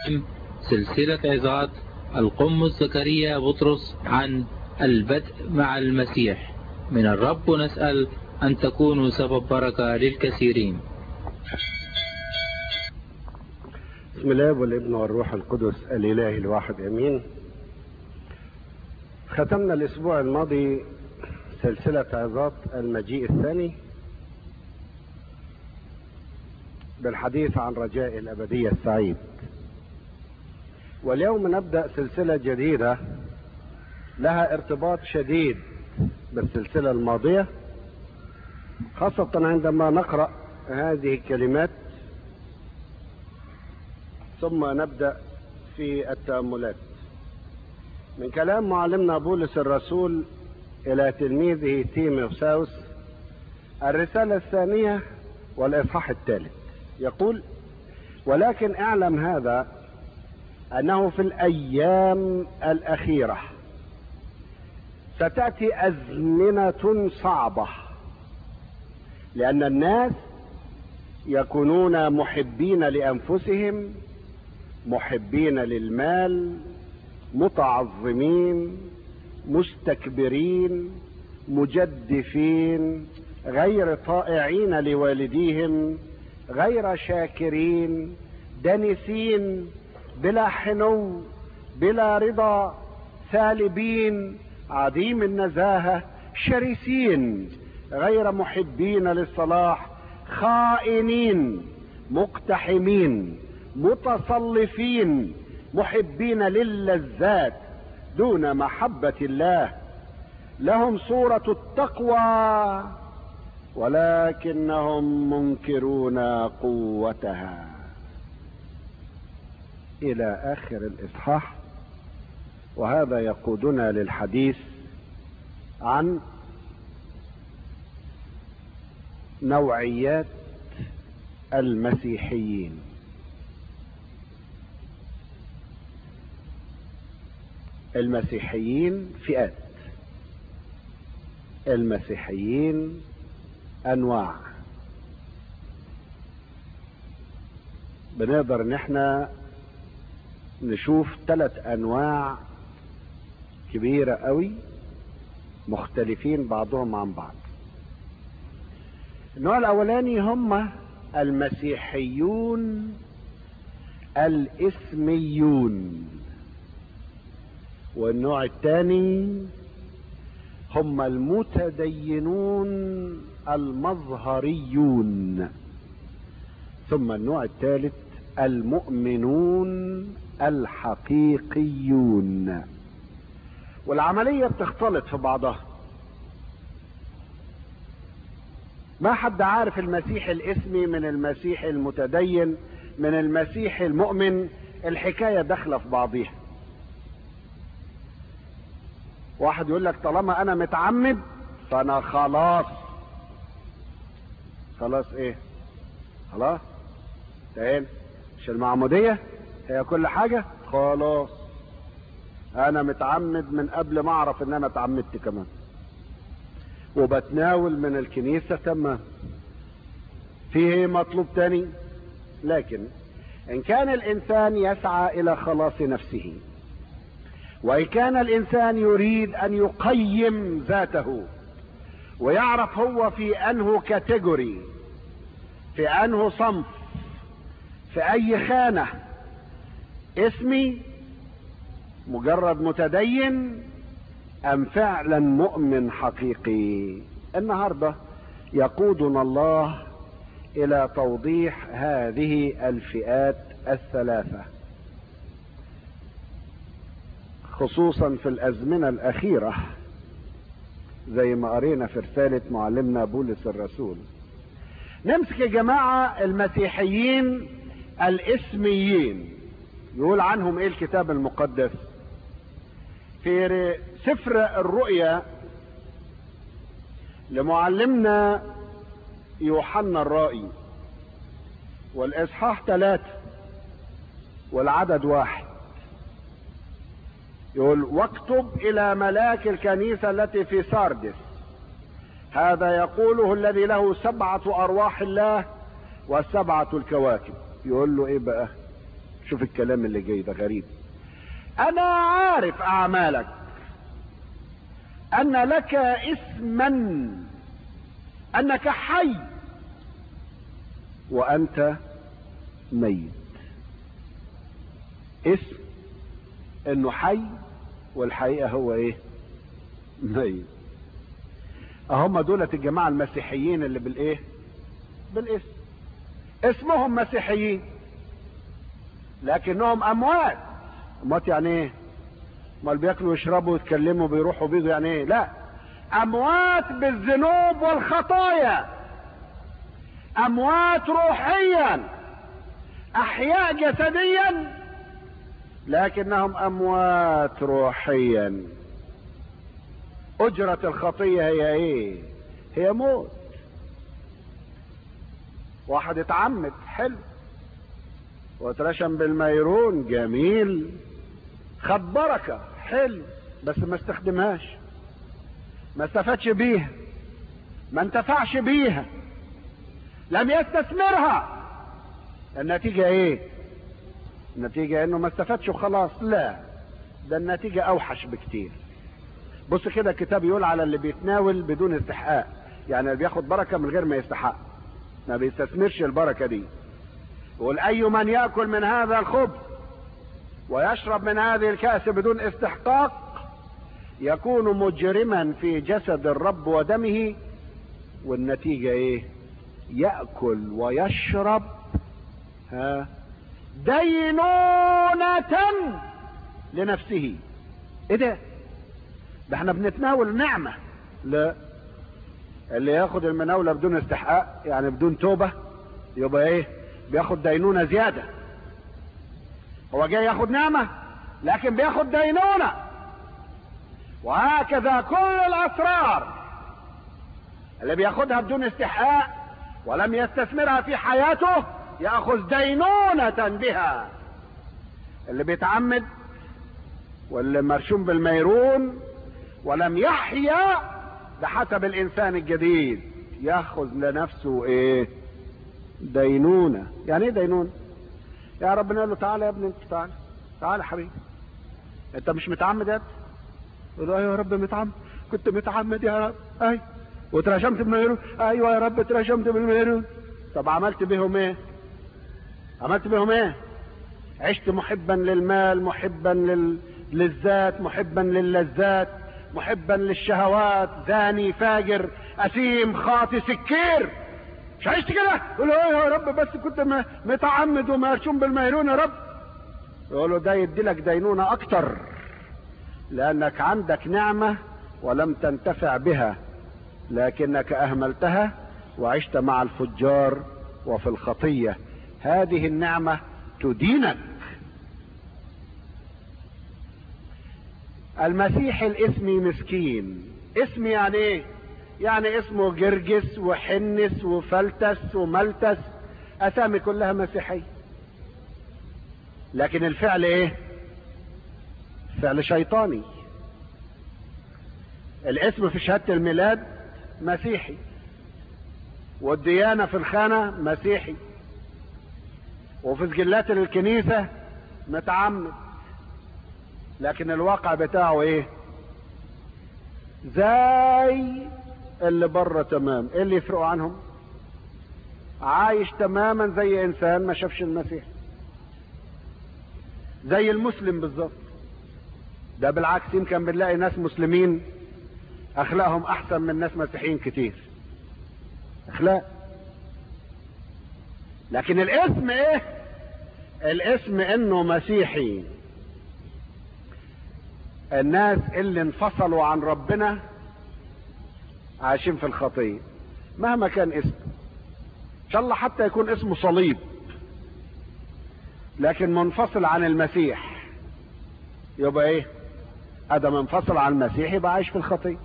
سلسلة عظات القمص زكريا بطرس عن البدء مع المسيح من الرب نسأل أن تكونوا سبب بركة للكثيرين بسم الله والابن والروح القدس الإله الواحد أمين ختمنا الأسبوع الماضي سلسلة عظات المجيء الثاني بالحديث عن رجاء الأبدية السعيد واليوم نبدأ سلسلة جديدة لها ارتباط شديد بالسلسلة الماضية خاصة عندما نقرأ هذه الكلمات ثم نبدأ في التأملات من كلام معلمنا بولس الرسول إلى تلميذه تيموساوس الرسالة الثانية والإصحاح الثالث يقول ولكن اعلم هذا أنه في الأيام الأخيرة ستأتي أزمنة صعبة لأن الناس يكونون محبين لأنفسهم محبين للمال متعظمين مستكبرين مجدفين غير طائعين لوالديهم غير شاكرين دنسين بلا حنو بلا رضا سالبين عديم النزاهه شرسين غير محبين للصلاح خائنين مقتحمين متصلفين محبين للذات دون محبة الله لهم صورة التقوى ولكنهم منكرون قوتها إلى آخر الإصحاح وهذا يقودنا للحديث عن نوعيات المسيحيين المسيحيين فئات المسيحيين انواع بنقدر ان احنا نشوف ثلاث انواع كبيرة قوي مختلفين بعضهم عن بعض النوع الاولاني هم المسيحيون الاسميون والنوع الثاني هم المتدينون المظهريون ثم النوع الثالث المؤمنون الحقيقيون والعملية بتختلط في بعضها ما حد عارف المسيح الاسمي من المسيح المتدين من المسيح المؤمن الحكاية داخلة في بعضيها واحد يقول لك طالما انا متعمد فانا خلاص خلاص ايه خلاص تاني مش المعمودية هي كل حاجة خلاص انا متعمد من قبل ما اعرف ان انا اتعمدت كمان وبتناول من الكنيسة تمام فيه مطلوب تاني لكن ان كان الانسان يسعى الى خلاص نفسه وان كان الانسان يريد ان يقيم ذاته ويعرف هو في انه كاتيجوري في انه صنف في اي خانة اسمي مجرد متدين ام فعلا مؤمن حقيقي النهاردة يقودنا الله الى توضيح هذه الفئات الثلاثة خصوصا في الازمنة الاخيرة زي ما قرينا في رسالة معلمنا بولس الرسول نمسك يا جماعة المسيحيين الاسميين يقول عنهم ايه الكتاب المقدس في سفر الرؤيا لمعلمنا يوحنا الرائي والاصحاح ثلاثة والعدد واحد يقول واكتب الى ملاك الكنيسة التي في ساردس هذا يقوله الذي له سبعة ارواح الله وسبعة الكواكب يقول له ايه بقى شوف الكلام اللي جاي ده غريب انا عارف اعمالك ان لك اسما انك حي وانت ميت اسم انه حي والحقيقة هو ايه ميت هم دولة الجماعة المسيحيين اللي بالايه بالاسم اسمهم مسيحيين لكنهم اموات اموات يعني ايه امال بياكلوا ويشربوا ويتكلموا بيروحوا بيجوا يعني ايه لا اموات بالذنوب والخطايا اموات روحيا احياء جسديا لكنهم اموات روحيا اجرة الخطية هي ايه هي موت واحد اتعمد حلو واترشم بالميرون جميل خد بركة حلو بس ما استخدمهاش ما استفادش بيها ما انتفعش بيها لم يستثمرها النتيجة ايه النتيجة انه ما استفادش وخلاص لا ده النتيجة اوحش بكتير بص كده الكتاب يقول على اللي بيتناول بدون استحقاق يعني اللي بياخد بركة من غير ما يستحق ما بيستثمرش البركة دي يقول اي من يأكل من هذا الخبز ويشرب من هذه الكأس بدون استحقاق يكون مجرما في جسد الرب ودمه والنتيجة ايه يأكل ويشرب ها دينونة لنفسه ايه ده ده احنا بنتناول نعمة لا اللي ياخد المناولة بدون استحقاق يعني بدون توبة يبقى ايه بياخد دينونة زيادة هو جاي ياخد نعمة لكن بياخد دينونة وهكذا كل الاسرار اللي بياخدها بدون استحقاق ولم يستثمرها في حياته ياخذ دينونة بها اللي بيتعمد واللي مرشوم بالميرون ولم يحيا بحسب الانسان الجديد ياخذ لنفسه ايه دينونة يعني ايه دينونة يا ربنا قال له تعالى يا ابني انت تعالى تعالى يا حبيبي انت مش متعمد يا ابني يقول له ايوه يا رب متعمد كنت متعمد يا رب اي واترشمت بالميرون ايوه يا رب اترشمت بالميرون طب عملت بهم ايه عملت بهم ايه عشت محبا للمال محبا لل... للذات محبا للذات محبا للشهوات زاني فاجر اثيم خاطي سكير مش عشت كده يقول له ايه يا رب بس كنت م... متعمد ومرشوم بالميرون يا رب يقول له ده يدي لك دينونة اكتر لانك عندك نعمة ولم تنتفع بها لكنك اهملتها وعشت مع الفجار وفي الخطية هذه النعمة تدينك المسيح الاسمي مسكين اسم يعني ايه يعني اسمه جرجس وحنس وفلتس وملتس اسامي كلها مسيحية لكن الفعل ايه فعل شيطاني الاسم في شهادة الميلاد مسيحي والديانة في الخانة مسيحي وفي سجلات الكنيسة متعمد لكن الواقع بتاعه ايه زي اللي بره تمام ايه اللي يفرقوا عنهم عايش تماما زي انسان ما شافش المسيح زي المسلم بالظبط ده بالعكس يمكن بنلاقي ناس مسلمين اخلاقهم احسن من ناس مسيحيين كتير اخلاق لكن الاسم ايه الاسم انه مسيحي الناس اللي انفصلوا عن ربنا عايشين في الخطية مهما كان اسم ان شاء الله حتى يكون اسمه صليب لكن منفصل عن المسيح يبقى ايه ادم انفصل عن المسيح يبقى عايش في الخطية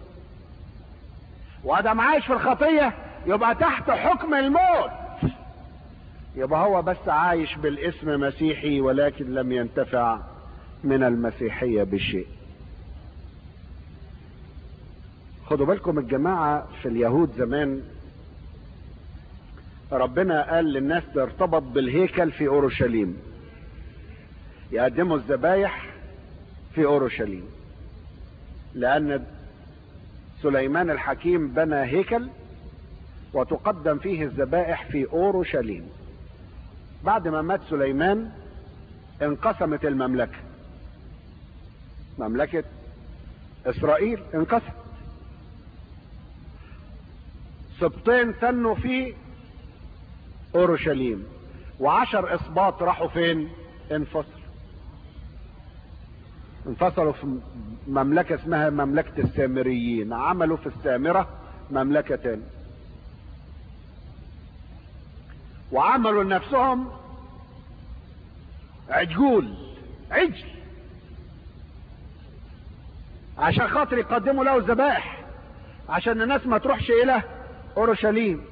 وادم عايش في الخطية يبقى تحت حكم الموت يبقى هو بس عايش بالاسم مسيحي ولكن لم ينتفع من المسيحية بشيء خدوا بالكم الجماعة في اليهود زمان ربنا قال للناس ترتبط بالهيكل في اورشليم يقدموا الذبايح في اورشليم لان سليمان الحكيم بنى هيكل وتقدم فيه الذبائح في اورشليم بعد ما مات سليمان انقسمت المملكه مملكه اسرائيل انقسمت سبطين ثنوا في اورشليم وعشر اسباط راحوا فين انفصلوا انفصلوا في مملكة اسمها مملكة السامريين عملوا في السامرة مملكة تاني وعملوا لنفسهم عجول عجل عشان خاطر يقدموا له الذبائح عشان الناس ما تروحش الى اورشليم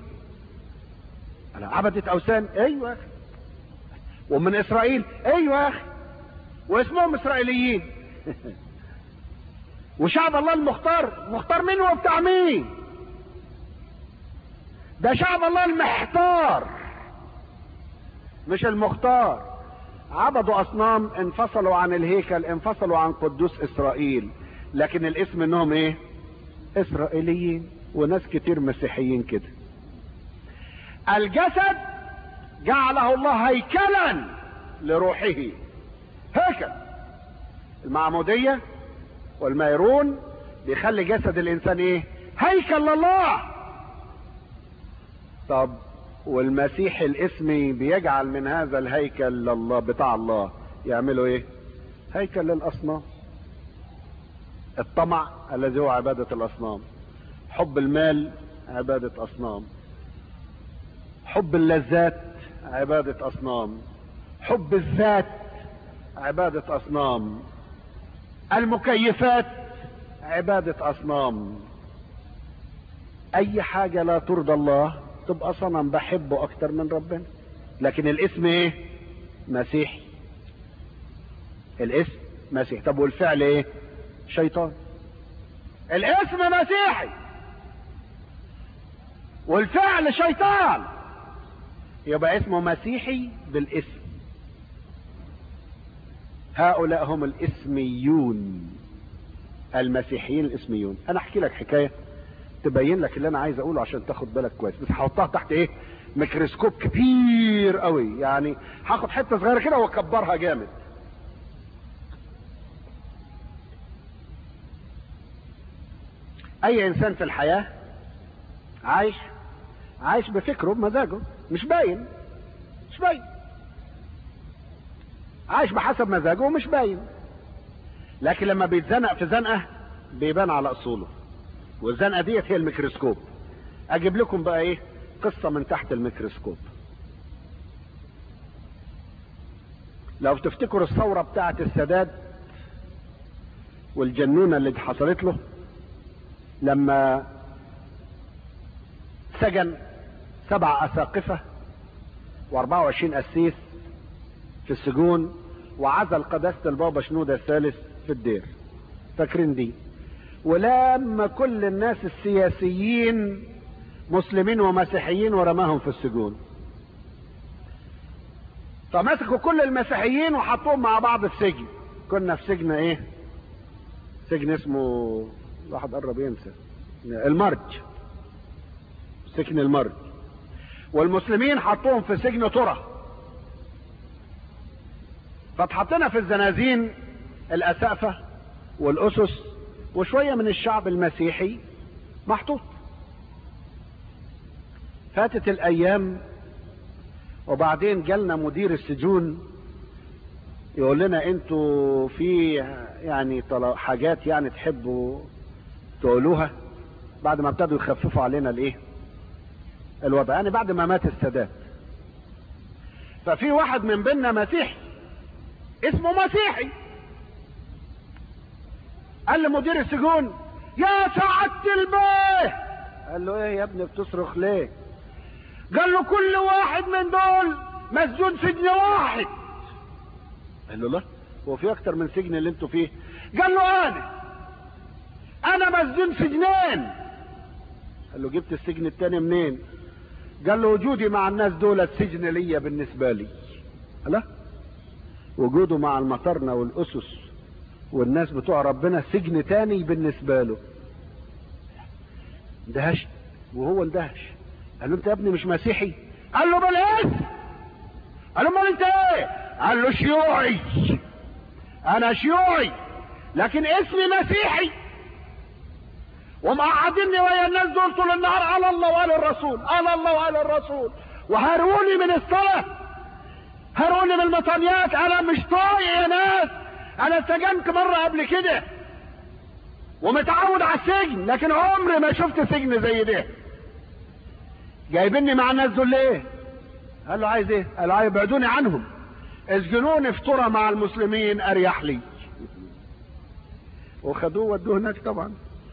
عبدت اوثان ايوه يا اخي ومن اسرائيل ايوه يا اخي واسمهم اسرائيليين وشعب الله المختار مختار مين وبتاع مين ده شعب الله المحتار مش المختار عبدوا اصنام انفصلوا عن الهيكل انفصلوا عن قدوس اسرائيل لكن الاسم انهم ايه اسرائيليين وناس كتير مسيحيين كده الجسد جعله الله هيكلا لروحه هيكل المعمودية والميرون بيخلي جسد الانسان ايه هيكل لله طب والمسيح الاسمي بيجعل من هذا الهيكل لله بتاع الله يعملوا ايه هيكل للاصنام الطمع الذي هو عبادة الاصنام حب المال عبادة اصنام حب اللذات عبادة اصنام حب الذات عبادة اصنام المكيفات عبادة اصنام اي حاجة لا ترضى الله تبقى صنم بحبه اكتر من ربنا لكن الاسم ايه مسيحي الاسم مسيحي طب والفعل ايه شيطان الاسم مسيحي والفعل شيطان يبقى اسمه مسيحي بالاسم هؤلاء هم الاسميون المسيحيين الاسميون انا احكي لك حكايه تبين لك اللي انا عايز اقوله عشان تاخد بالك كويس بس هحطها تحت ايه ميكروسكوب كبير قوي يعني هاخد حته صغيره كده واكبرها جامد اي انسان في الحياه عايش عايش بفكره بمزاجه مش باين مش باين عايش بحسب مزاجه ومش باين لكن لما بيتزنق في زنقه بيبان على اصوله والزنقه ديت هي الميكروسكوب اجيب لكم بقى ايه قصه من تحت الميكروسكوب لو تفتكروا الثوره بتاعه السادات والجنونه اللي حصلت له لما سجن سبع اساقفه و24 قسيس في السجون وعزل قداسه البابا شنوده الثالث في الدير فاكرين دي ولما كل الناس السياسيين مسلمين ومسيحيين ورماهم في السجون فمسكوا كل المسيحيين وحطوهم مع بعض في سجن كنا في سجن ايه سجن اسمه الواحد قرب ينسى المرج سجن المرج والمسلمين حطوهم في سجن ترى فاتحطينا في الزنازين الاسقفه والاسس وشويه من الشعب المسيحي محطوط فاتت الايام وبعدين جالنا مدير السجون يقول لنا انتوا في يعني حاجات يعني تحبوا تقولوها بعد ما ابتدوا يخففوا علينا الايه الوضع يعني بعد ما مات السادات ففي واحد من بيننا مسيحي اسمه مسيحي قال لمدير السجون يا سعادة البيه قال له ايه يا ابني بتصرخ ليه قال له كل واحد من دول مسجون سجن واحد قال له لا هو في اكتر من سجن اللي انتوا فيه قال له انا انا مسجون سجنين قال له جبت السجن التاني منين قال له وجودي مع الناس دول السجن ليا بالنسبة لي لا وجوده مع المطرنة والأسس والناس بتوع ربنا سجن تاني بالنسبة له اندهش وهو اندهش قال له انت يا ابني مش مسيحي قال له بلاش قال له امال انت ايه قال له شيوعي انا شيوعي لكن اسمي مسيحي ومقعدني ويا الناس دول طول النهار على الله وعلى الرسول على الله وعلى الرسول وهروني من الصلاة هروني من المطانيات انا مش طايق يا ناس انا سجنت مرة قبل كده ومتعود على السجن لكن عمري ما شفت سجن زي ده جايبني مع الناس دول ليه قال له عايز ايه قال له عايز يبعدوني عنهم اسجنوني في ترى مع المسلمين اريح لي وخدوه ودوه هناك طبعا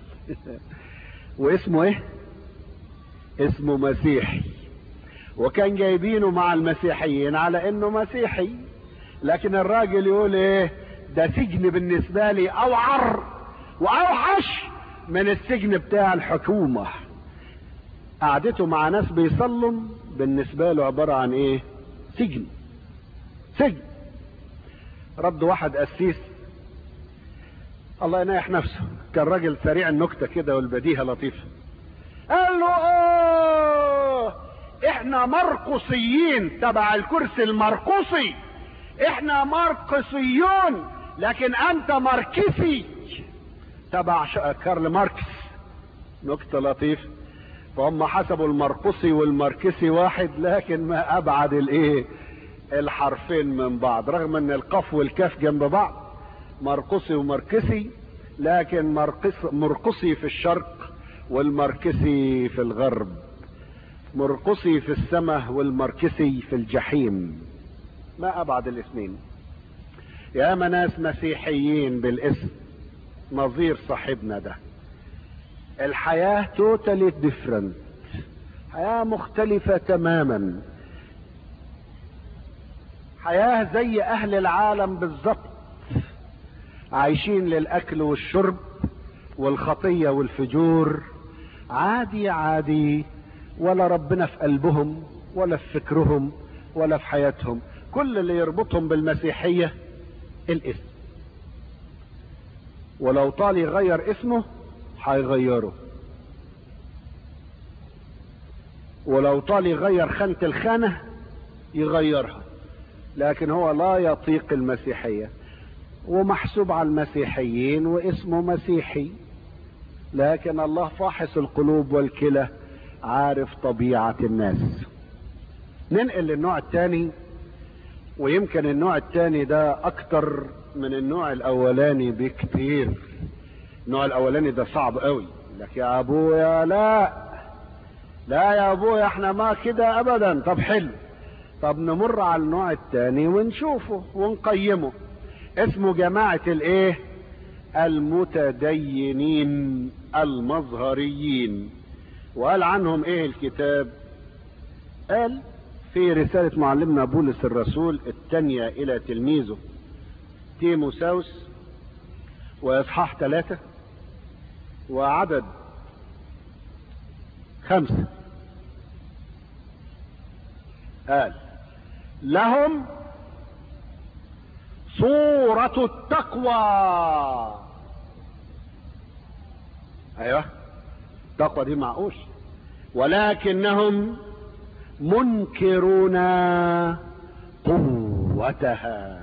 واسمه ايه اسمه مسيحي وكان جايبينه مع المسيحيين على انه مسيحي لكن الراجل يقول ايه ده سجن بالنسبة لي اوعر واوحش من السجن بتاع الحكومة قعدته مع ناس بيصلوا بالنسبة له عبارة عن ايه سجن سجن رد واحد قسيس الله ينايح نفسه كان راجل سريع النكتة كده والبديهة لطيفة قال له اوه احنا مرقصيين تبع الكرسي المرقصي احنا مرقصيون لكن انت ماركسي تبع كارل ماركس نكتة لطيفة فهم حسبوا المرقصي والماركسي واحد لكن ما ابعد الايه الحرفين من بعض رغم ان القاف والكاف جنب بعض مرقصي ومركسي لكن مرقص مرقصي في الشرق والمركسي في الغرب مرقصي في السماء والمركسي في الجحيم ما ابعد الاثنين يا ناس مسيحيين بالاسم نظير صاحبنا ده الحياة توتالي ديفرنت حياة مختلفة تماما حياة زي اهل العالم بالظبط عايشين للاكل والشرب والخطية والفجور عادي عادي ولا ربنا في قلبهم ولا في فكرهم ولا في حياتهم كل اللي يربطهم بالمسيحية الاسم ولو طال يغير اسمه هيغيره ولو طال يغير خانة الخانة يغيرها لكن هو لا يطيق المسيحية ومحسوب على المسيحيين واسمه مسيحي لكن الله فاحص القلوب والكلى عارف طبيعة الناس ننقل للنوع الثاني ويمكن النوع الثاني ده اكتر من النوع الاولاني بكتير النوع الاولاني ده صعب قوي لك يا ابويا لا لا يا ابويا احنا ما كده ابدا طب حلو طب نمر على النوع الثاني ونشوفه ونقيمه اسمه جماعة الايه المتدينين المظهريين وقال عنهم ايه الكتاب قال في رسالة معلمنا بولس الرسول الثانية الى تلميذه تيموساوس واصحاح ثلاثة وعدد خمسة قال لهم صورة التقوى ايوه التقوى دي معقول ولكنهم منكرون قوتها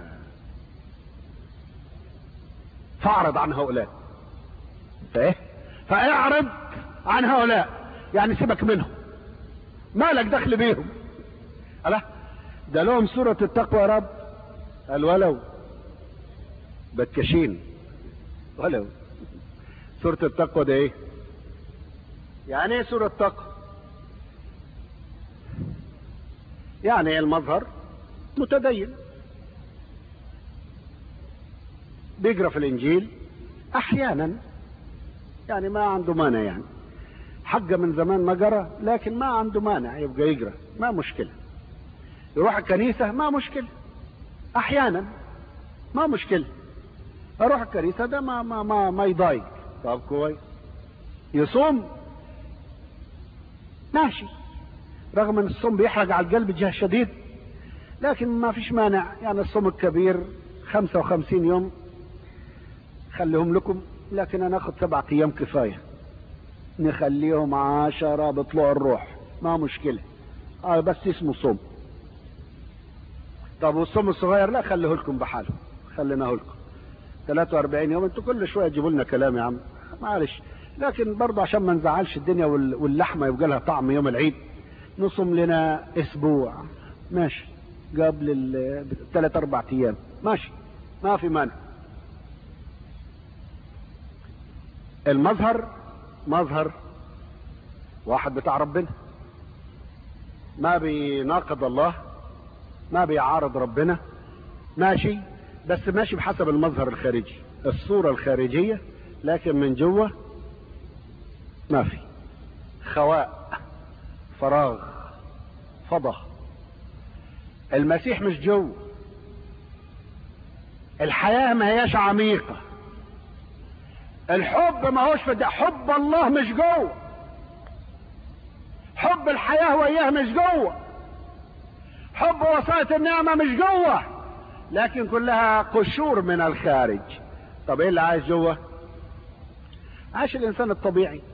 فاعرض عن هؤلاء فايه فاعرض عن هؤلاء يعني سيبك منهم مالك دخل بيهم ألا ده لهم سورة التقوى يا رب قال ولو بتكشين ولو سورة التقوى ده ايه يعني ايه سورة التقوى يعني المظهر متدين بيقرا في الانجيل احيانا يعني ما عنده مانع يعني حق من زمان ما قرا لكن ما عنده مانع يبقى يقرا ما مشكله يروح الكنيسه ما مشكله احيانا ما مشكله اروح الكنيسه ده ما ما ما, ما يضايق طب كويس يصوم ماشي رغم ان الصوم بيحرق على القلب جهه شديد لكن ما فيش مانع يعني الصوم الكبير 55 يوم خليهم لكم لكن انا اخد سبعة ايام كفاية نخليهم عشرة بطلوع الروح ما مشكلة اه بس اسمه صوم طب والصوم الصغير لا خليه لكم بحاله خليناه لكم 43 يوم انتوا كل شويه تجيبوا لنا كلام يا عم معلش لكن برضه عشان ما نزعلش الدنيا واللحمه يبقى لها طعم يوم العيد نصوم لنا اسبوع ماشي قبل الثلاث اربع ايام ماشي ما في مانع المظهر مظهر واحد بتاع ربنا ما بيناقض الله ما بيعارض ربنا ماشي بس ماشي بحسب المظهر الخارجي الصورة الخارجية لكن من جوه ما في خواء فراغ فضة المسيح مش جوه الحياة ما هياش عميقة الحب ما هوش في حب الله مش جوه حب الحياة وإياه مش جوه حب وسائط النعمة مش جوه لكن كلها قشور من الخارج طب ايه اللي عايش جوه عايش الانسان الطبيعي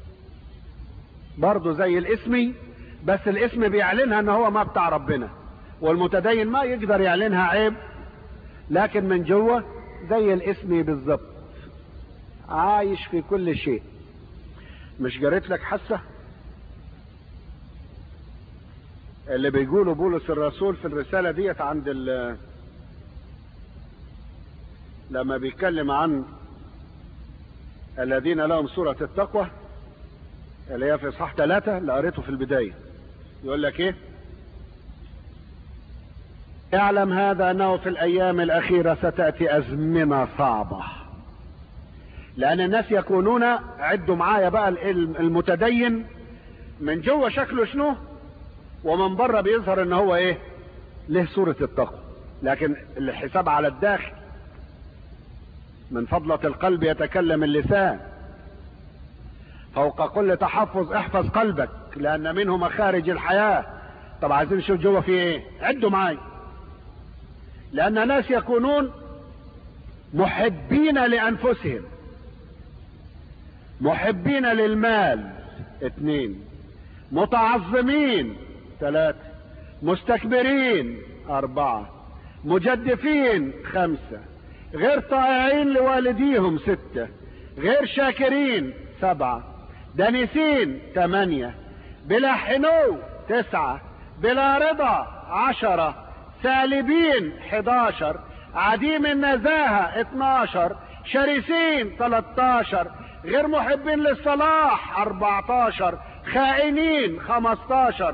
برضه زي الاسمي بس الاسم بيعلنها ان هو ما بتاع ربنا والمتدين ما يقدر يعلنها عيب لكن من جوه زي الاسمي بالظبط عايش في كل شيء مش جريت لك حسه اللي بيقوله بولس الرسول في الرسالة ديت عند ال لما بيتكلم عن الذين لهم سورة التقوى اللي هي في اصحاح ثلاثة اللي قريته في البداية يقول لك ايه اعلم هذا انه في الايام الاخيرة ستأتي ازمنة صعبة لان الناس يكونون عدوا معايا بقى المتدين من جوه شكله شنو ومن بره بيظهر ان هو ايه له صورة التقوى لكن الحساب على الداخل من فضلة القلب يتكلم اللسان فوق كل تحفظ احفظ قلبك لان منه مخارج الحياة طب عايزين نشوف جوه في ايه عدوا معايا لان ناس يكونون محبين لانفسهم محبين للمال اثنين متعظمين ثلاثة مستكبرين أربعة مجدفين خمسة غير طائعين لوالديهم ستة غير شاكرين سبعة دنسين ثمانية بلا حنو تسعة بلا رضا عشرة سالبين حداشر عديم النزاهة اتناشر شرسين تلاتاشر غير محبين للصلاح اربعتاشر خائنين خمستاشر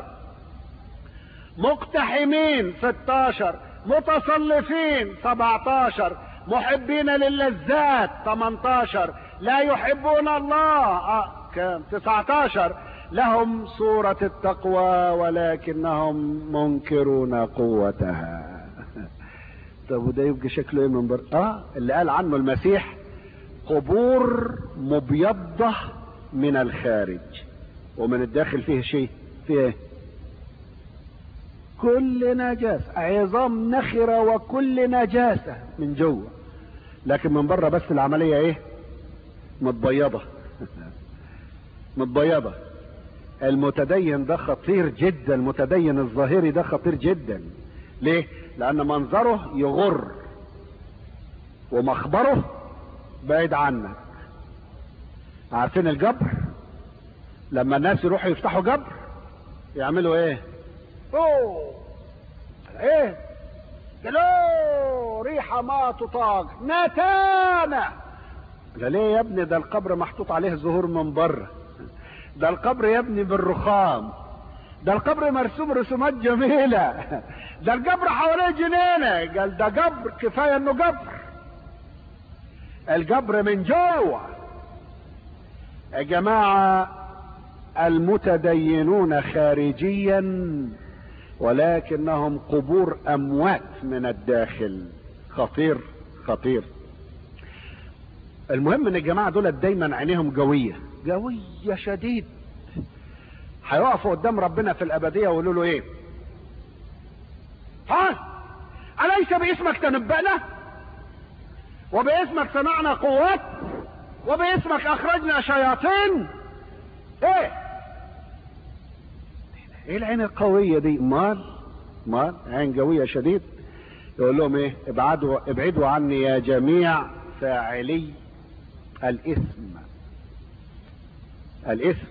مقتحمين ستاشر متصلفين سبعتاشر محبين للذات تمنتاشر لا يحبون الله آه كم تسعتاشر لهم صورة التقوى ولكنهم منكرون قوتها طب وده يبقى شكله ايه من بره اه اللي قال عنه المسيح قبور مبيضة من الخارج ومن الداخل فيه شيء فيه ايه كل نجاسة عظام نخرة وكل نجاسة من جوه لكن من بره بس العملية ايه متبيضة متبيضة المتدين ده خطير جدا المتدين الظاهري ده خطير جدا ليه لان منظره يغر ومخبره بعيد عنك عارفين الجبر لما الناس يروحوا يفتحوا جبر يعملوا ايه اوه ايه قالوا ريحة ما تطاق نتانة ده ليه يا ابني ده القبر محطوط عليه زهور من بره ده القبر يا ابني بالرخام ده القبر مرسوم رسومات جميلة ده القبر حواليه جنينة قال ده قبر كفاية انه قبر القبر من جوه يا جماعة المتدينون خارجيا ولكنهم قبور اموات من الداخل خطير خطير المهم ان الجماعة دول دايما عينيهم قوية قوية شديد هيقفوا قدام ربنا في الابدية ويقولوا له ايه ها أليس باسمك تنبأنا وباسمك صنعنا قوات وباسمك أخرجنا شياطين ايه ايه العين القوية دي مال مال عين قوية شديد يقول لهم ايه ابعدوا ابعدوا عني يا جميع فاعلي الاسم الاسم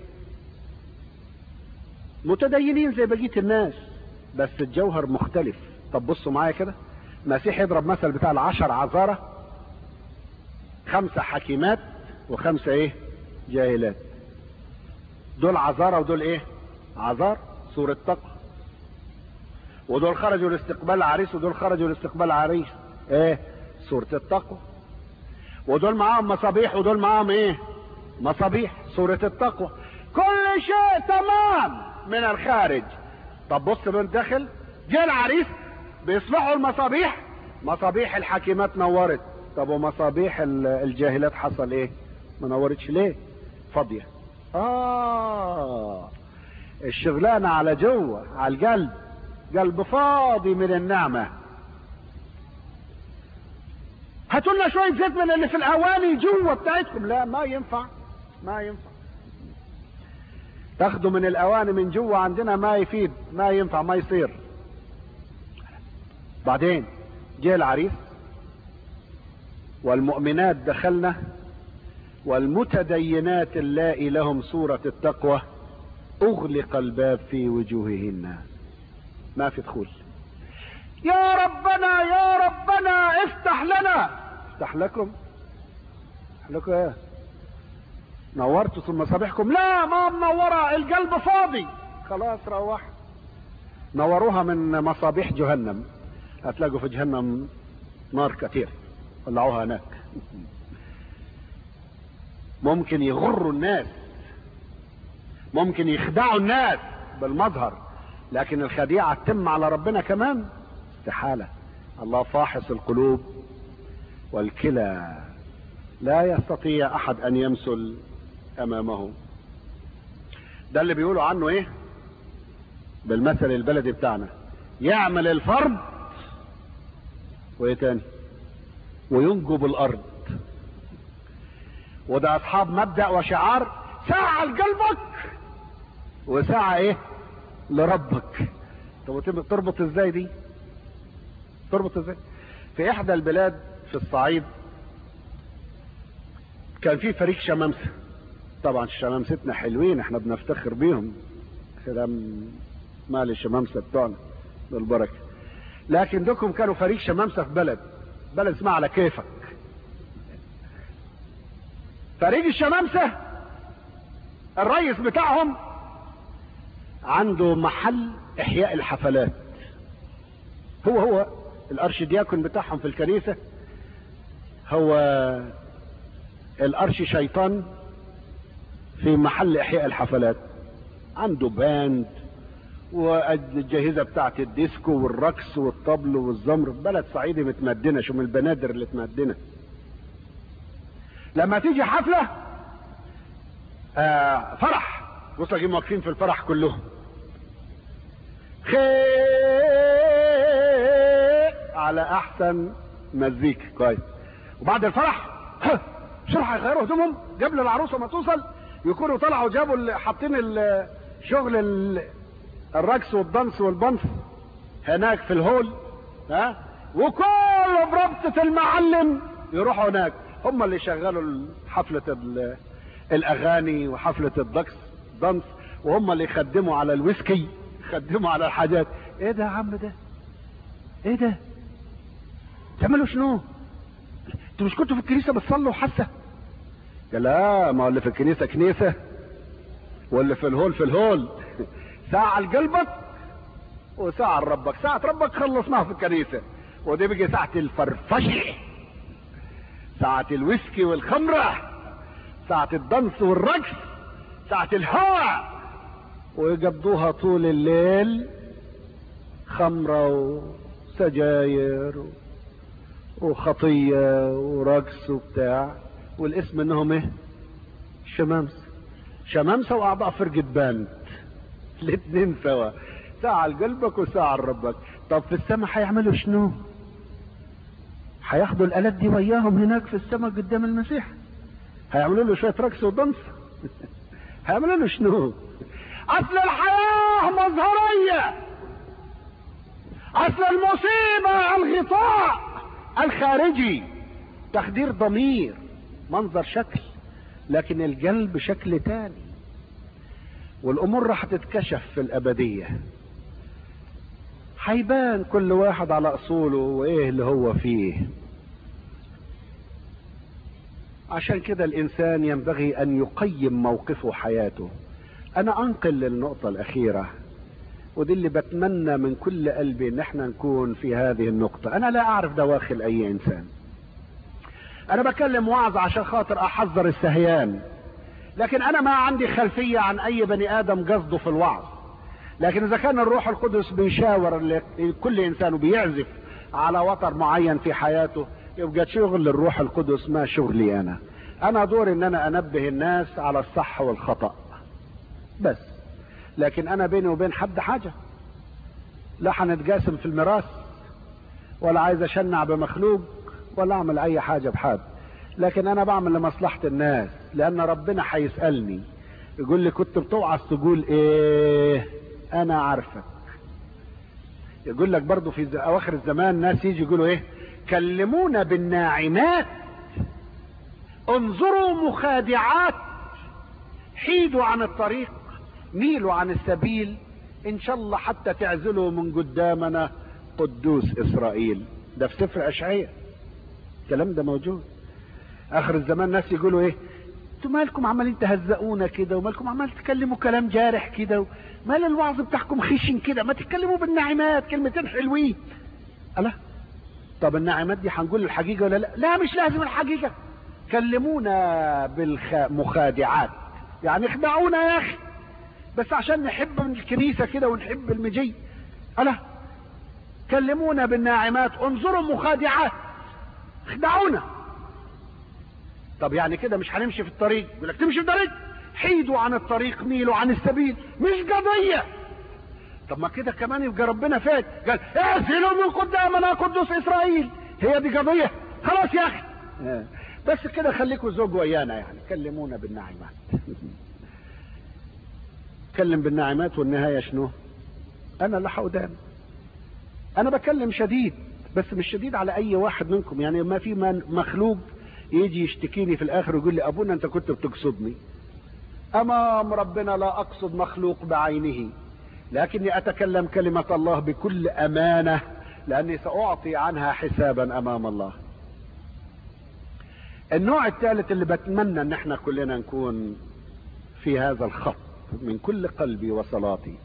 متدينين زي بقية الناس بس الجوهر مختلف طب بصوا معايا كده مسيح يضرب مثل بتاع العشر عذارة خمسة حكيمات وخمسة ايه جاهلات دول عذارة ودول ايه عذار سورة تقوى ودول خرجوا لاستقبال عريس ودول خرجوا لاستقبال عريس ايه سورة التقوى ودول معاهم مصابيح ودول معاهم ايه مصابيح سورة التقوى كل شيء تمام من الخارج طب بص من داخل جه العريس بيصلحوا المصابيح مصابيح الحكيمات نورت طب ومصابيح الجاهلات حصل ايه ما نورتش ليه فاضية اه الشغلانة على جوه على القلب قلب فاضي من النعمة هاتوا لنا شوية زيت من اللي في الاواني جوه بتاعتكم لا ما ينفع ما ينفع تاخدوا من الاواني من جوه عندنا ما يفيد ما ينفع ما يصير بعدين جه العريس والمؤمنات دخلنا والمتدينات اللائي لهم صورة التقوى اغلق الباب في وجوههن ما في دخول يا ربنا يا ربنا افتح لنا افتح لكم افتح لكم ايه نورتوا ثم مصابيحكم لا ما منورة القلب فاضي خلاص روح نوروها من مصابيح جهنم هتلاقوا في جهنم نار كتير ولعوها هناك ممكن يغروا الناس ممكن يخدعوا الناس بالمظهر لكن الخديعة تتم على ربنا كمان استحالة الله فاحص القلوب والكلى لا يستطيع احد ان يمثل امامه ده اللي بيقولوا عنه ايه بالمثل البلدي بتاعنا يعمل الفرد وايه تاني وينجب الارض وده اصحاب مبدأ وشعار ساعة لقلبك وساعة ايه لربك طب تربط ازاي دي تربط ازاي في احدى البلاد في الصعيد كان في فريق شمامسة طبعا شمامستنا حلوين احنا بنفتخر بيهم كلام مال الشمامسة بتوعنا بالبركة لكن دوكم كانوا فريق شمامسة في بلد بلد اسمها على كيفك فريق الشمامسة الرئيس بتاعهم عنده محل احياء الحفلات هو هو الارشدياكون بتاعهم في الكنيسة هو الارش شيطان في محل احياء الحفلات عنده باند والجاهزة بتاعت الديسكو والرقص والطبل والزمر بلد صعيدي متمدنة شو من البنادر اللي تمدنة لما تيجي حفلة آه فرح بص اجيب واقفين في الفرح كلهم خير على احسن مزيكا كويس وبعد الفرح بسرعه يغيروا هدومهم قبل العروسه ما توصل يكونوا طلعوا جابوا حاطين شغل الرقص والدنس والبنس هناك في الهول ها وكله بربطة المعلم يروحوا هناك هم اللي شغلوا حفلة الاغاني وحفلة الدكس دنس وهم اللي يخدموا على الويسكي يخدموا على الحاجات ايه ده يا عم ده ايه ده تعملوا شنو انتوا مش كنتوا في الكنيسة بتصلوا حاسة قال لا ما اللي في الكنيسة كنيسة واللي في الهول في الهول ساعة لقلبك وساعة لربك ساعة ربك خلصناها في الكنيسة ودي بقي ساعة الفرفشة ساعة الويسكي والخمرة ساعة الدنس والرقص ساعة الهواء ويقضوها طول الليل خمرة وسجاير وخطية ورقص وبتاع والاسم انهم ايه شمامسة شمامسة واعضاء فرقة باند الاثنين سوا ساعة لقلبك وساعة لربك طب في السماء هيعملوا شنو هياخدوا الالات دي وياهم هناك في السماء قدام المسيح هيعملوا له شويه رقص ودنس هيعملوا له شنو اصل الحياه مظهريه اصل المصيبه الغطاء الخارجي تخدير ضمير منظر شكل لكن القلب شكل تاني والامور راح تتكشف في الابديه هيبان كل واحد على اصوله وايه اللي هو فيه عشان كده الانسان ينبغي ان يقيم موقفه حياته انا انقل للنقطه الاخيره ودي اللي بتمنى من كل قلبي ان احنا نكون في هذه النقطه انا لا اعرف دواخل اي انسان انا بكلم وعظ عشان خاطر احذر السهيان لكن انا ما عندي خلفيه عن اي بني ادم قصده في الوعظ لكن اذا كان الروح القدس بيشاور كل انسان وبيعزف على وتر معين في حياته يبقى شغل الروح القدس ما شغلي انا انا دوري ان انا انبه الناس على الصح والخطأ بس لكن انا بيني وبين حد حاجة لا هنتقاسم في الميراث ولا عايز اشنع بمخلوق ولا اعمل اي حاجة بحد لكن انا بعمل لمصلحة الناس لان ربنا هيسألني يقول لي كنت بتوعظ تقول ايه انا عارفك يقول لك برضو في اواخر الزمان ناس يجي يقولوا ايه كلمونا بالناعمات انظروا مخادعات حيدوا عن الطريق ميلوا عن السبيل ان شاء الله حتى تعزلوا من قدامنا قدوس اسرائيل ده في سفر اشعياء الكلام ده موجود اخر الزمان ناس يقولوا ايه انتوا مالكم عمالين تهزقونا كده ومالكم عمال تتكلموا كلام جارح كده مال الوعظ بتاعكم خشن كده ما تتكلموا بالناعمات كلمتين حلوين الله طب الناعمات دي هنقول الحقيقة ولا لا لا مش لازم الحقيقة كلمونا بالمخادعات يعني اخدعونا يا اخي بس عشان نحب من الكنيسة كده ونحب المجي الله كلمونا بالناعمات انظروا مخادعات اخدعونا طب يعني كده مش هنمشي في الطريق يقول لك تمشي في الطريق حيدوا عن الطريق ميلوا عن السبيل مش قضية طب ما كده كمان يبقى ربنا فات قال اعزلوا من قدامنا قدوس اسرائيل هي دي قضية خلاص يا اخي بس كده خليكوا زوج ويانا يعني كلمونا بالناعمات كلم بالناعمات والنهاية شنو انا اللي حودان انا بكلم شديد بس مش شديد على اي واحد منكم يعني ما في من مخلوق يجي يشتكيني في الاخر ويقول لي ابونا انت كنت بتقصدني امام ربنا لا اقصد مخلوق بعينه لكني اتكلم كلمة الله بكل امانة لاني ساعطي عنها حسابا امام الله النوع الثالث اللي بتمنى ان احنا كلنا نكون في هذا الخط من كل قلبي وصلاتي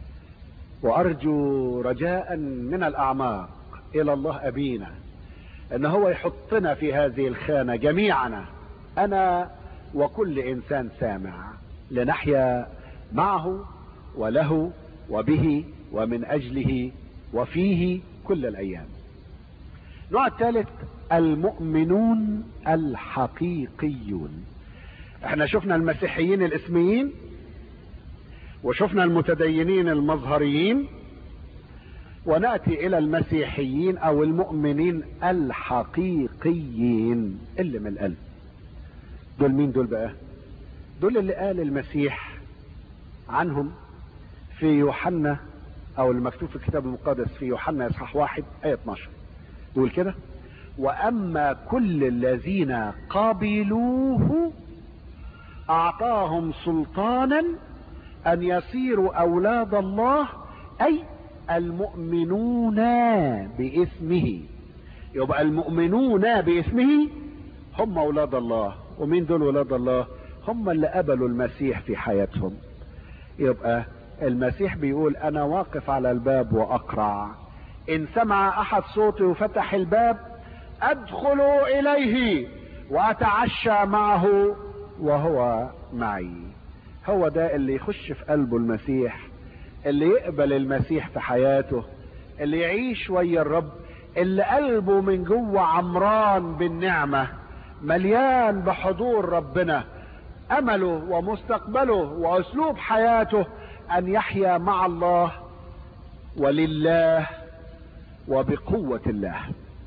وارجو رجاء من الاعماق الى الله ابينا ان هو يحطنا في هذه الخانة جميعنا انا وكل انسان سامع لنحيا معه وله وبه ومن اجله وفيه كل الايام النوع الثالث المؤمنون الحقيقيون احنا شفنا المسيحيين الاسميين وشفنا المتدينين المظهريين وناتي الى المسيحيين او المؤمنين الحقيقيين اللي من القلب دول مين دول بقى دول اللي قال المسيح عنهم في يوحنا او المكتوب في الكتاب المقدس في يوحنا اصحاح واحد ايه 12 يقول كده واما كل الذين قبلوه اعطاهم سلطانا ان يصيروا اولاد الله اي المؤمنون باسمه يبقى المؤمنون باسمه هم اولاد الله ومين دول اولاد الله هم اللي قبلوا المسيح في حياتهم يبقى المسيح بيقول انا واقف على الباب واقرع ان سمع احد صوتي وفتح الباب ادخل اليه واتعشى معه وهو معي هو ده اللي يخش في قلبه المسيح اللي يقبل المسيح في حياته اللي يعيش ويا الرب اللي قلبه من جوه عمران بالنعمة مليان بحضور ربنا امله ومستقبله واسلوب حياته ان يحيا مع الله ولله وبقوة الله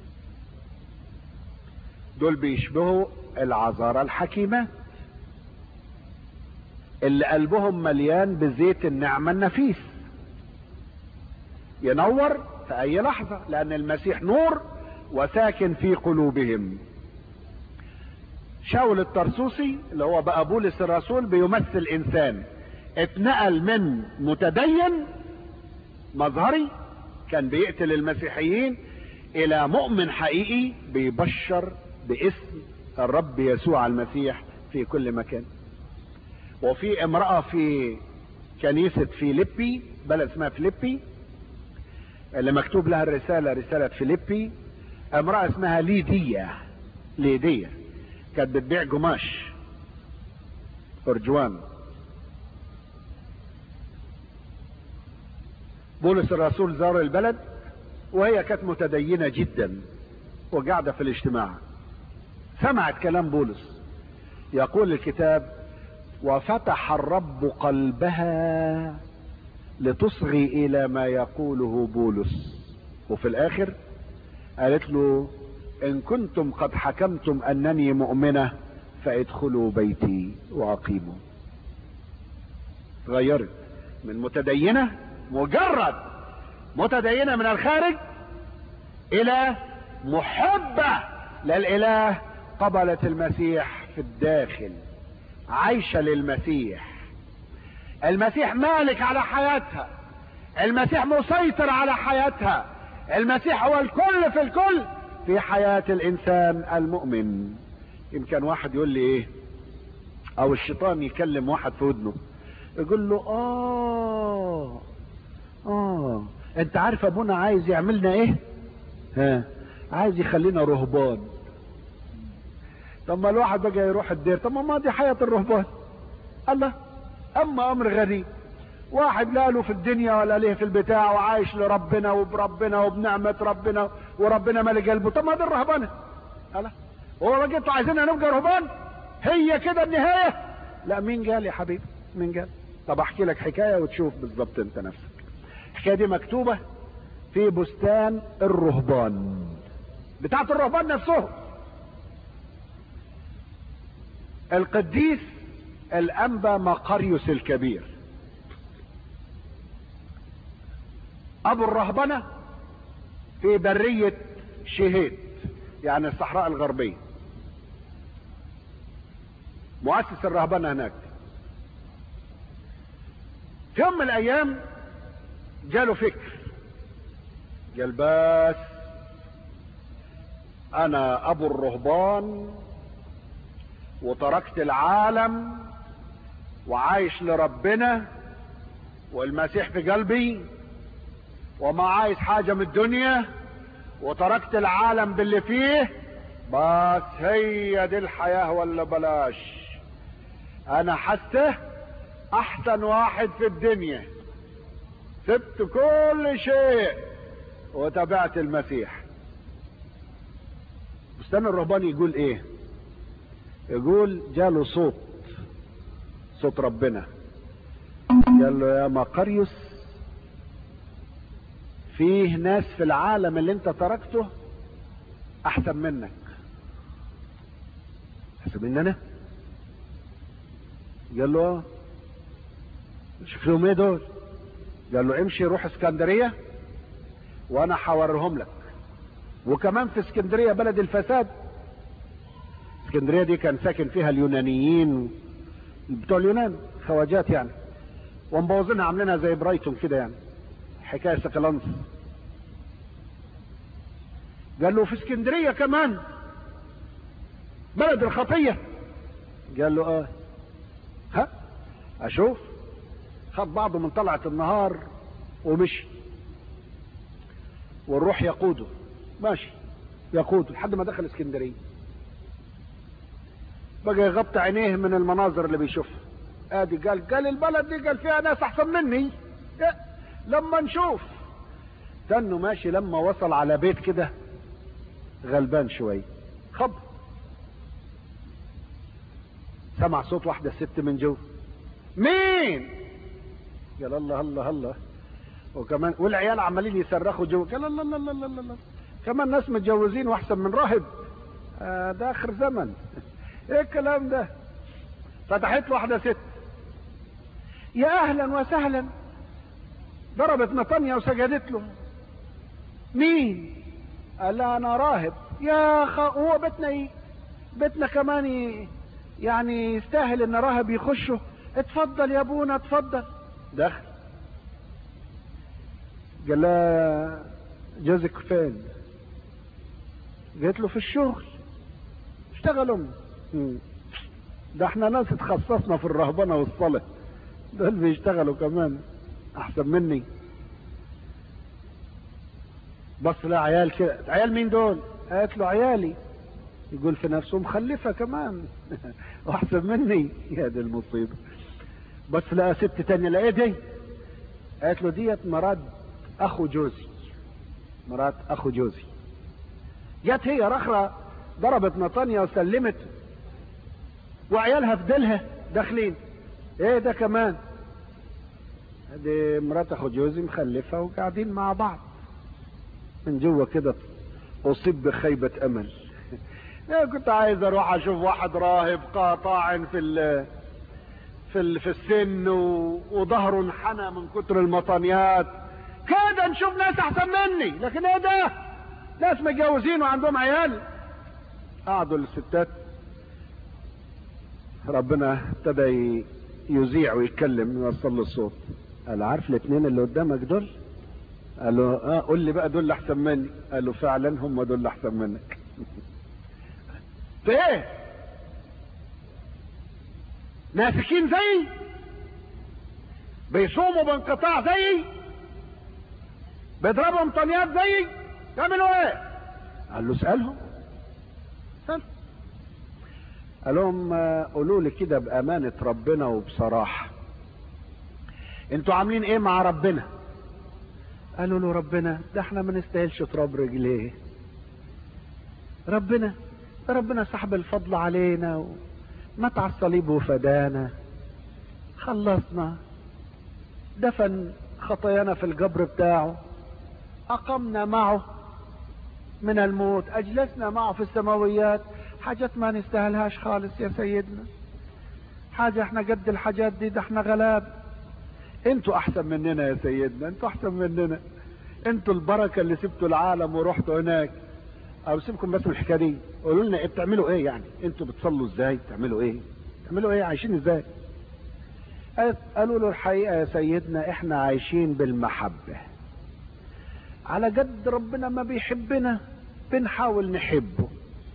دول بيشبهوا العذارى الحكيمات اللي قلبهم مليان بزيت النعمة النفيس ينور في اي لحظة لان المسيح نور وساكن في قلوبهم شاول الطرسوسي اللي هو بقى بولس الرسول بيمثل انسان اتنقل من متدين مظهري كان بيقتل المسيحيين الى مؤمن حقيقي بيبشر باسم الرب يسوع المسيح في كل مكان وفي امرأة في كنيسة فيليبي بلد اسمها فيليبي اللي مكتوب لها الرسالة رسالة فيليبي امرأة اسمها ليديا ليديا كانت بتبيع قماش ارجوان بولس الرسول زار البلد وهي كانت متدينة جدا وقاعدة في الاجتماع سمعت كلام بولس يقول الكتاب وفتح الرب قلبها لتصغي الى ما يقوله بولس وفي الاخر قالت له ان كنتم قد حكمتم انني مؤمنة فادخلوا بيتي واقيموا تغيرت من متدينة مجرد متدينة من الخارج الى محبة للاله قبلت المسيح في الداخل عايشة للمسيح المسيح مالك على حياتها المسيح مسيطر على حياتها المسيح هو الكل في الكل في حياة الانسان المؤمن يمكن واحد يقول لي ايه او الشيطان يكلم واحد في ودنه يقول له اه اه انت عارف ابونا عايز يعملنا ايه ها عايز يخلينا رهبان طب ما الواحد بقى يروح الدير طب ما دي حياة الرهبان الله اما امر غريب واحد لا له في الدنيا ولا ليه في البتاع وعايش لربنا وبربنا وبنعمة ربنا وربنا مالك قلبه طب ما دي الرهبانة الله هو بقى انتوا عايزيننا نبقى رهبان هي كده النهاية لا مين قال يا حبيبي مين قال طب احكي لك حكاية وتشوف بالظبط انت نفسك الحكاية دي مكتوبة في بستان الرهبان بتاعت الرهبان نفسهم القديس الانبا مقريوس الكبير ابو الرهبنة في برية شهيد يعني الصحراء الغربية مؤسس الرهبنة هناك في يوم من الايام جاله فكر قال بس انا ابو الرهبان وتركت العالم وعايش لربنا والمسيح في قلبي وما عايز حاجة من الدنيا وتركت العالم باللي فيه بس هي دي الحياة ولا بلاش انا حسه احسن واحد في الدنيا سبت كل شيء وتبعت المسيح بستان الرهباني يقول ايه يقول جاله صوت صوت ربنا قال له يا مقريوس فيه ناس في العالم اللي انت تركته احسن منك احسن مني انا قال له شوف لهم ايه دول قال له امشي روح اسكندريه وانا حوريهم لك وكمان في اسكندريه بلد الفساد اسكندريه دي كان ساكن فيها اليونانيين بتوع اليونان خواجات يعني ومبوظينها عاملينها زي برايتون كده يعني حكايه سكالانس قال له في اسكندريه كمان بلد الخطيه قال له اه ها اشوف خد بعضه من طلعه النهار ومشي والروح يقوده ماشي يقوده لحد ما دخل اسكندريه بقى يغطي عينيه من المناظر اللي بيشوفها ادي قال قال البلد دي قال فيها ناس احسن مني لما نشوف تنه ماشي لما وصل على بيت كده غلبان شوي خب سمع صوت واحدة ست من جوه مين قال الله الله الله وكمان والعيال عمالين يصرخوا جوا قال لا لا لا لا لا لا كمان ناس متجوزين واحسن من راهب آه ده اخر زمن ايه الكلام ده فتحت له واحده ست يا اهلا وسهلا ضربت نطانيا وسجدت له مين قال لها انا راهب يا خ... هو بيتنا ايه بيتنا كمان ي... يعني يستاهل ان راهب يخشه اتفضل يا ابونا اتفضل دخل قال لها جوزك فين قالت له في الشغل اشتغلوا ده احنا ناس اتخصصنا في الرهبنه والصلاه دول بيشتغلوا كمان احسن مني بص لا عيال كده عيال مين دول قالت له عيالي يقول في نفسه مخلفه كمان واحسن مني يا دي المصيبه بس لقى ست تانية لا ايه دي قالت له ديت مرات اخو جوزي مرات اخو جوزي جت هي رخرة ضربت نطانيا وسلمت وعيالها في ديلها داخلين ايه ده كمان دي مرات اخو جوزي مخلفة وقاعدين مع بعض من جوه كده اصيب بخيبة امل انا كنت عايز اروح اشوف واحد راهب قاطع في ال في ال في السن وظهره انحنى من كتر المطانيات كده نشوف ناس احسن مني لكن ايه ده ناس متجوزين وعندهم عيال قعدوا الستات ربنا ابتدى يذيع ويتكلم يوصل له الصوت قال عارف الاثنين اللي قدامك دول قال له اه قول لي بقى دول اللي احسن مني قال له فعلا هم دول اللي احسن منك في ايه ناسكين زيي بيصوموا بانقطاع زيي بيضربوا مطنيات زيي يعملوا ايه قال له اسالهم اسالهم قال لهم قولوا لي كده بامانه ربنا وبصراحه انتوا عاملين ايه مع ربنا قالوا له ربنا ده احنا ما نستاهلش تراب رجليه ربنا ربنا سحب الفضل علينا ومات على الصليب وفدانا خلصنا دفن خطايانا في القبر بتاعه أقمنا معه من الموت أجلسنا معه في السماويات حاجات ما نستاهلهاش خالص يا سيدنا حاجة احنا قد الحاجات دي ده احنا غلاب انتوا احسن مننا يا سيدنا انتوا احسن مننا انتوا البركة اللي سبتوا العالم ورحتوا هناك او سيبكم بس من الحكايه دي قولوا لنا بتعملوا ايه يعني انتوا بتصلوا ازاي بتعملوا ايه بتعملوا ايه عايشين ازاي قالوا له الحقيقه يا سيدنا احنا عايشين بالمحبه على قد ربنا ما بيحبنا بنحاول نحبه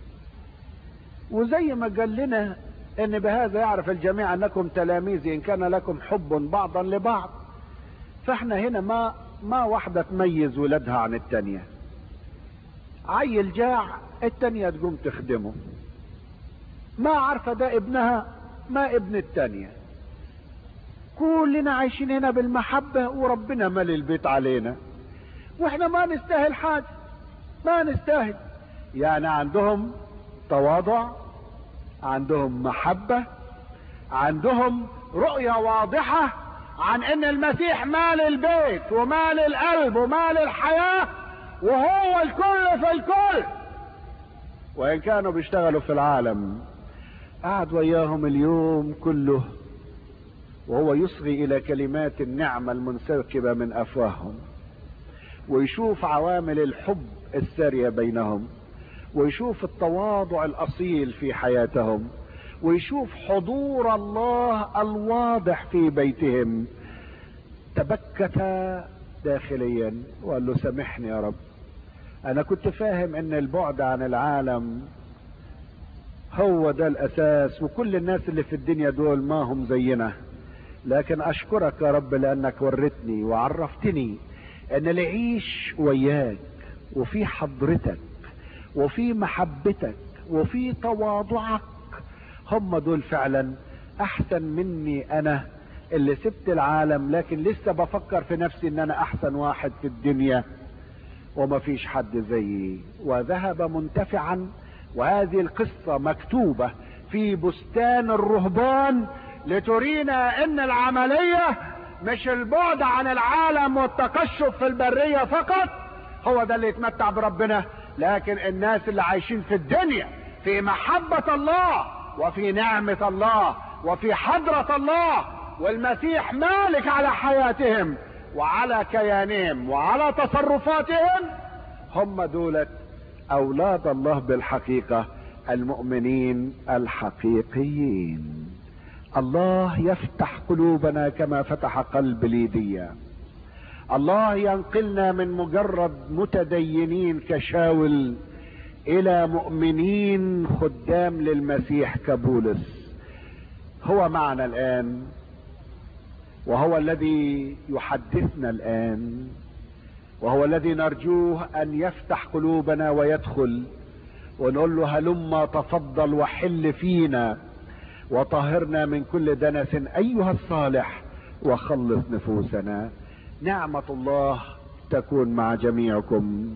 وزي ما قال لنا ان بهذا يعرف الجميع انكم تلاميذي ان كان لكم حب بعضا لبعض فاحنا هنا ما ما واحده تميز ولادها عن التانيه عيل جاع التانية تقوم تخدمه ما عارفة ده ابنها ما ابن التانية كلنا عايشين هنا بالمحبة وربنا مالي البيت علينا واحنا ما نستاهل حاجة ما نستاهل يعني عندهم تواضع عندهم محبة عندهم رؤية واضحة عن ان المسيح مال البيت ومال القلب ومال الحياة وهو الكل في الكل وان كانوا بيشتغلوا في العالم قعد وياهم اليوم كله وهو يصغي الى كلمات النعمة المنسكبة من افواههم ويشوف عوامل الحب السارية بينهم ويشوف التواضع الاصيل في حياتهم ويشوف حضور الله الواضح في بيتهم تبكت داخليا وقال له سامحني يا رب انا كنت فاهم ان البعد عن العالم هو ده الاساس وكل الناس اللي في الدنيا دول ما هم زينا لكن اشكرك يا رب لانك ورتني وعرفتني ان العيش وياك وفي حضرتك وفي محبتك وفي تواضعك هم دول فعلا احسن مني انا اللي سبت العالم لكن لسه بفكر في نفسي ان انا احسن واحد في الدنيا وما فيش حد زيي وذهب منتفعا وهذه القصة مكتوبة في بستان الرهبان لترينا ان العملية مش البعد عن العالم والتقشف في البرية فقط هو ده اللي يتمتع بربنا لكن الناس اللي عايشين في الدنيا في محبة الله وفي نعمة الله وفي حضرة الله والمسيح مالك على حياتهم وعلى كيانهم وعلى تصرفاتهم هم دولة اولاد الله بالحقيقة المؤمنين الحقيقيين الله يفتح قلوبنا كما فتح قلب ليديا الله ينقلنا من مجرد متدينين كشاول الى مؤمنين خدام للمسيح كبولس هو معنا الان وهو الذي يحدثنا الان وهو الذي نرجوه ان يفتح قلوبنا ويدخل ونقول له هلما تفضل وحل فينا وطهرنا من كل دنس ايها الصالح وخلص نفوسنا نعمة الله تكون مع جميعكم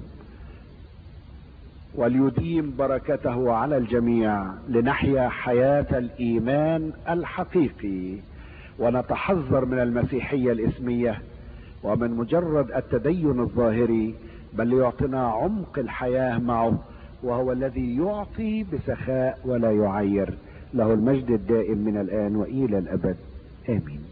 وليديم بركته على الجميع لنحيا حياة الايمان الحقيقي ونتحذر من المسيحية الاسمية ومن مجرد التدين الظاهري بل ليعطينا عمق الحياة معه وهو الذي يعطي بسخاء ولا يعير له المجد الدائم من الآن وإلى الأبد آمين